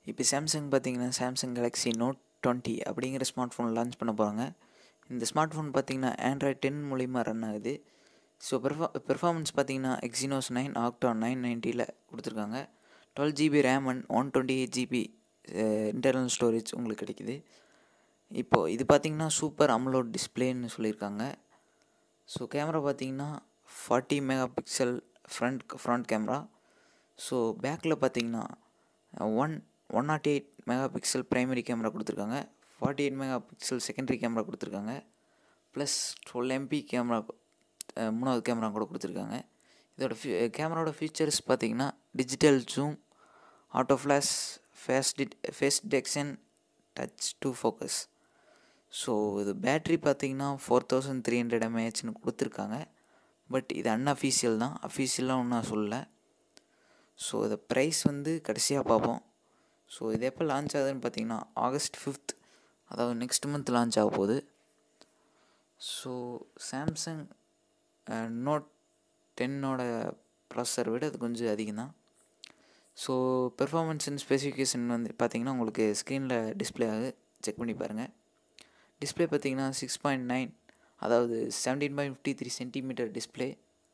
இப்போ சாம்சங் பார்த்தீங்கன்னா Samsung Galaxy Note twenty அப்படிங்கிற ஸ்மார்ட் ஃபோன் லான்ச் பண்ண போகிறாங்க இந்த ஸ்மார்ட் ஃபோன் பார்த்தீங்கன்னா ஆண்ட்ராய்ட் டென் மூலிமா ரன் ஆகுது ஸோ பெர்ஃபா பெர்ஃபார்மன்ஸ் பார்த்தீங்கன்னா எக்ஸினோஸ் நைன் ஆக்டா நைன் நைன்ட்டியில் கொடுத்துருக்காங்க twelve GB RAM and one twenty eight GB internal storage உங்களுக்கு கிடைக்குது இப்போது இது பார்த்தீங்கன்னா சூப்பர் அம்லோட் டிஸ்பிளேன்னு சொல்லியிருக்காங்க ஸோ கேமரா பார்த்தீங்கன்னா forty mega pixel front front camera so பேக்கில் பார்த்தீங்கன்னா one one nought eight mega pixel primary camera கொடுத்துருக்காங்க forty eight mega pixel secondary camera கொடுத்துருக்காங்க ப்ளஸ் டுவெல் எம்பி கேமரா மூணாவது கேமரா கூட கொடுத்துருக்காங்க இதோட ஃபியூ கேமராவோட ஃபீச்சர்ஸ் பார்த்தீங்கன்னா digital zoom auto flash face det face detection touch to focus so இது battery பார்த்தீங்கன்னா ஃபோர் தௌசண்ட் த்ரீ ஹண்ட்ரட் எம்ஏஹெச்னு கொடுத்துருக்காங்க பட் இது அன்அஃபீஷியல் தான் அஃபீஷியலாக ஒன்றும் சொல்லலை ஸோ இதை ப்ரைஸ் வந்து கடைசியாக பார்ப்போம் ஸோ இது எப்போ லான்ச் ஆகுதுன்னு பார்த்தீங்கன்னா ஆகஸ்ட் ஃபிஃப்த் அதாவது நெக்ஸ்ட் மந்த் லான்ச் ஆக போகுது ஸோ சாம்சங் நோட் டென்னோட ப்ராசஸர் விட அது கொஞ்சம் அதிகம் தான் ஸோ பெர்ஃபார்மன்ஸ் அண்ட் ஸ்பெசிஃபிகேஷன் வந்து பார்த்தீங்கன்னா உங்களுக்கு ஸ்க்ரீனில் டிஸ்பிளே ஆகுது செக் பண்ணி பாருங்கள் டிஸ்பிளே பார்த்தீங்கன்னா சிக்ஸ் பாயிண்ட் நைன் அதாவது seventeen point fifty three centimetre display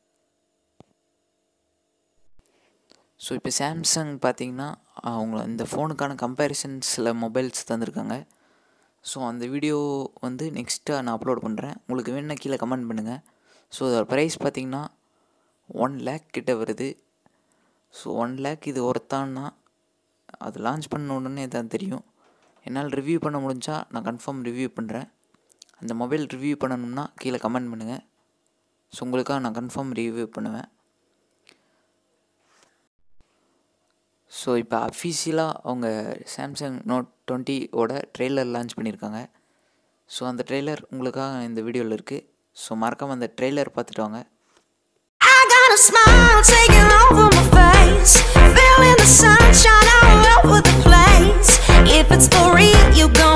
so இப்போ சாம்சங் பார்த்தீங்கன்னா அவங்க இந்த ஃபோனுக்கான கம்பேரிசன்ஸில் மொபைல்ஸ் தந்திருக்காங்க ஸோ அந்த வீடியோ வந்து நெக்ஸ்ட்டாக நான் அப்லோட் பண்ணுறேன் உங்களுக்கு வேணுன்னா கீழே கமெண்ட் பண்ணுங்கள் ஸோ அதோட ப்ரைஸ் பார்த்தீங்கன்னா ஒன் லேக் கிட்ட வருது ஸோ ஒன் லேக் இது ஒருத்தான்னா அது லான்ச் பண்ண உடனே தான் தெரியும் என்னால் ரிவ்யூ பண்ண முடிஞ்சால் நான் கன்ஃபார்ம் ரிவ்யூ பண்ணுறேன் அந்த மொபைல் ரிவ்யூ பண்ணணும்னா கீழே கமெண்ட் பண்ணுங்கள் ஸோ உங்களுக்காக நான் கன்ஃபார்ம் ரிவ்யூ பண்ணுவேன் ஸோ இப்போ அஃபீஷியலாக அவங்க சாம்சங் நோட் டுவெண்ட்டியோட ட்ரெய்லர் லான்ச் பண்ணியிருக்காங்க ஸோ அந்த ட்ரெய்லர் உங்களுக்காக இந்த வீடியோவில் இருக்குது ஸோ மறக்காமல் அந்த ட்ரெய்லர் பார்த்துட்டு வாங்க I got a smile taking over my face. Feeling the sunshine all over the place. If it's for real, you gon'